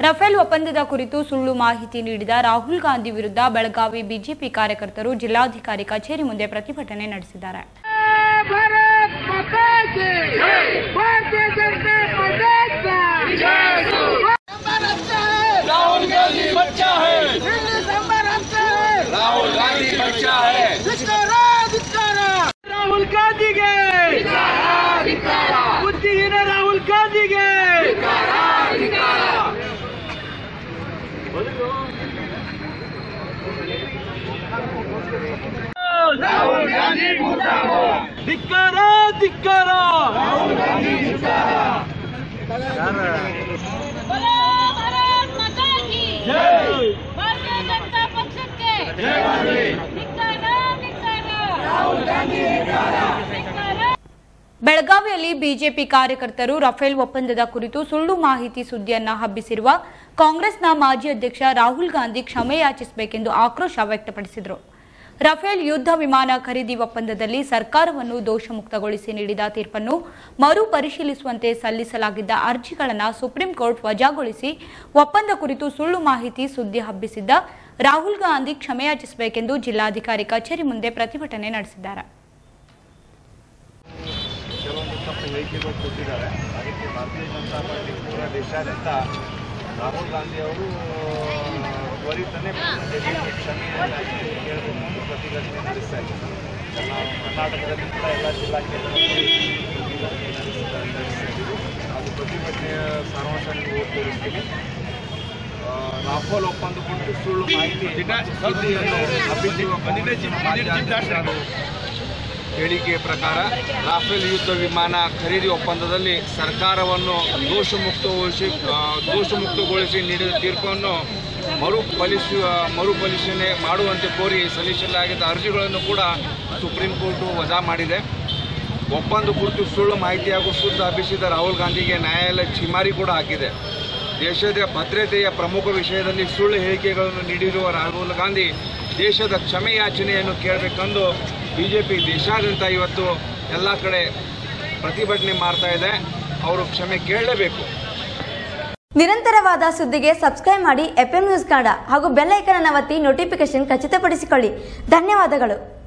Rafale ಒಪ್ಪಂದದ ಕುರಿತು ಸುಳ್ಳು ಮಾಹಿತಿ ನೀಡಿದ ರಾಹುಲ್ ಗಾಂಧಿ ವಿರುದ್ಧ ಬೆಳಗಾವಿ ಬಿಜೆಪಿ ಕಾರ್ಯಕರ್ತರು ಜಿಲ್ಲಾಧಿಕಾರಿ ಕಚೇರಿ ಮುಂದೆ ಪ್ರತಿಭಟನೆ ನಡೆಸಿದ್ದಾರೆ भारत माता की भारतीय जनता पार्टीचा नंबर आमचा आहे राहुल गांधी बच्चा है दिल्ली नंबर आमचा आहे राहुल गांधी बच्चा है ಧಿಕ್ಕಾರ ಧಿಕ್ಕಾರ ರಾಹುಲ್ ಗಾಂಧಿಗೆ ಬುದ್ಧಿಹೀನ ರಾಹುಲ್ ಗಾಂಧಿಗೆ ರಾಹುಲ್ ಗಾಂಧಿ ಧಿಕ್ಕಾರ ಧಿಕ್ಕಾರ बोलो भारत माता की ಜೈ भारतीय जनता पक्षಕ್ಕೆ ಧಿಕ್ಕಾರ ಧಿಕ್ಕಾರ ಧಿಕ್ಕಾರ ಬೆಳಗಾವಿಯಲ್ಲಿ ಬಿಜೆಪಿ ಕಾರ್ಯಕರ್ತರು ರಫೇಲ್ ಒಪ್ಪಂದದ ಕುರಿತು ಸುಳ್ಳು ಮಾಹಿತಿ ಸುದ್ದಿಯನ್ನ ಹಬ್ಬಿಸಿರುವ ಕಾಂಗ್ರೆಸ್ನ ಮಾಜಿ ಅಧ್ಯಕ್ಷ ರಾಹುಲ್ ಗಾಂಧಿ ಕ್ಷಮೆ ಯಾಚಿಸಬೇಕೆಂದು ಆಕ್ರೋಶ ವ್ಯಕ್ತಪಡಿಸಿದರು ರಫೇಲ್ ಯುದ್ಧ ವಿಮಾನ ಖರೀದಿ ಒಪ್ಪಂದದಲ್ಲಿ ಸರ್ಕಾರವನ್ನು ದೋಷಮುಕ್ತಗೊಳಿಸಿ ನೀಡಿದ ತೀರ್ಪನ್ನು ಮರು ಪರಿಶೀಲಿಸುವಂತೆ ಸಲ್ಲಿಸಲಾಗಿದ್ದ ಅರ್ಜಿಗಳನ್ನು ಸುಪ್ರೀಂ ಕೋರ್ಟ್ ವಜಾಗೊಳಿಸಿ ಒಪ್ಪಂದ ಕುರಿತು ಸುಳ್ಳು ಮಾಹಿತಿ ಸುದ್ದಿ ಹಬ್ಬಿಸಿದ್ದ ರಾಹುಲ್ ಗಾಂಧಿ ಕ್ಷಮೆಯಾಚಿಸಬೇಕೆಂದು ಜಿಲ್ಲಾಧಿಕಾರಿ ಕಚೇರಿ ಮುಂದೆ ಪ್ರತಿಭಟನೆ ನಡೆಸಿದ್ದಾರೆ ಕೆಲವೊಂದು ತಪ್ಪು ಹೇಳಿಕೆಗಳು ಕೊಟ್ಟಿದ್ದಾರೆ ಅದಕ್ಕೆ ಭಾರತೀಯ ಜನತಾ ಪಾರ್ಟಿ ಪೂರ ದೇಶಾದ್ಯಂತ ರಾಹುಲ್ ಗಾಂಧಿ ಅವರು ತ್ವರಿತನೇ ಡೆಲ್ಲಿಗೆ ಕ್ಷಮೆ ಯಾಚಿಸಿ ಕೇಳಬೇಕು ಅಂತ ಪ್ರತಿಭಟನೆ ನಡೆಸ್ತಾ ಇದ್ದಾರೆ ನಾವು ಕರ್ನಾಟಕದಲ್ಲಿ ಕೂಡ ಎಲ್ಲ ಜಿಲ್ಲಾ ಕೇಂದ್ರಗಳಲ್ಲಿ ಪ್ರತಿಭಟನೆ ನಡೆಸ್ತಾ ನಡೆಸ್ತಿದ್ದೀವಿ ಅದು ಪ್ರತಿಭಟನೆಯ ಸಾರಾಂಶ ನೀವು ಓದಿ ತೋರಿಸ್ತೀನಿ ಆ, ರಾಫೇಲ್ ಒಪ್ಪಂದ ಕುರಿತು ಸುಳ್ಳು ಮಾಹಿತಿ ಸುದ್ದಿಯನ್ನು ಹಬ್ಬಿಸುವ ಕಾಂಗ್ರೆಸ್ಸಿನ ಮಾಜಿ ಅಧ್ಯಕ್ಷರು ಹೇಳಿಕೆ ಪ್ರಕಾರ ರಾಫೇಲ್ ಯುದ್ಧ ವಿಮಾನ ಖರೀದಿ ಒಪ್ಪಂದದಲ್ಲಿ ಸರ್ಕಾರವನ್ನು ದೋಷಮುಕ್ತಗೊಳಿಸಿ ಆ, ದೋಷಮುಕ್ತಗೊಳಿಸಿ ನೀಡಿದ ತೀರ್ಪನ್ನು ಮರುಪರಿಶೀ ಮರುಪರಿಶೀಲನೆ ಮಾಡುವಂತೆ ಕೋರಿ ಸಲ್ಲಿಸಲಾಗಿದ್ದ ಅರ್ಜಿಗಳನ್ನು ಕೂಡ ಸುಪ್ರೀಂ ಕೋರ್ಟು ವಜಾ ಮಾಡಿದೆ ಒಪ್ಪಂದ ಕುರಿತು ಸುಳ್ಳು ಮಾಹಿತಿ ಹಾಗೂ ಶುದ್ಧ ಹಬ್ಬಿಸಿದ ರಾಹುಲ್ ಗಾಂಧಿಗೆ ನ್ಯಾಯಾಲಯ ಚಿಮಾರಿ ಕೂಡ ಹಾಕಿದೆ ದೇಶದ ಭದ್ರತೆಯ ಪ್ರಮುಖ ವಿಷಯದಲ್ಲಿ ಸುಳ್ಳು ಹೇಳಿಕೆಗಳನ್ನು ನೀಡಿರುವ ರಾಹುಲ್ ಗಾಂಧಿ ದೇಶದ ಕ್ಷಮೆ ಯಾಚನೆಯನ್ನು ಕೇಳಬೇಕೆಂದು ಬಿ ಜೆ ಪಿ ದೇಶಾದ್ಯಂತ ಇವತ್ತು ಎಲ್ಲ ಕಡೆ ಪ್ರತಿಭಟನೆ ಮಾಡ್ತಾ ಇದೆ ಅವರು ಕ್ಷಮೆ ಕೇಳಲೇಬೇಕು ನಿರಂತರವಾದ ಸುದ್ದಿಗೆ ಸಬ್ಸ್ಕ್ರೈಬ್ ಮಾಡಿ ಎಫ್ಎಂ ನ್ಯೂಸ್ ಕನ್ನಡ ಹಾಗೂ ಬೆಲ್ ಐಕನ್ ಅನ್ನು ಒತ್ತಿ ನೋಟಿಫಿಕೇಶನ್ ಖಚಿತಪಡಿಸಿಕೊಳ್ಳಿ ಧನ್ಯವಾದಗಳು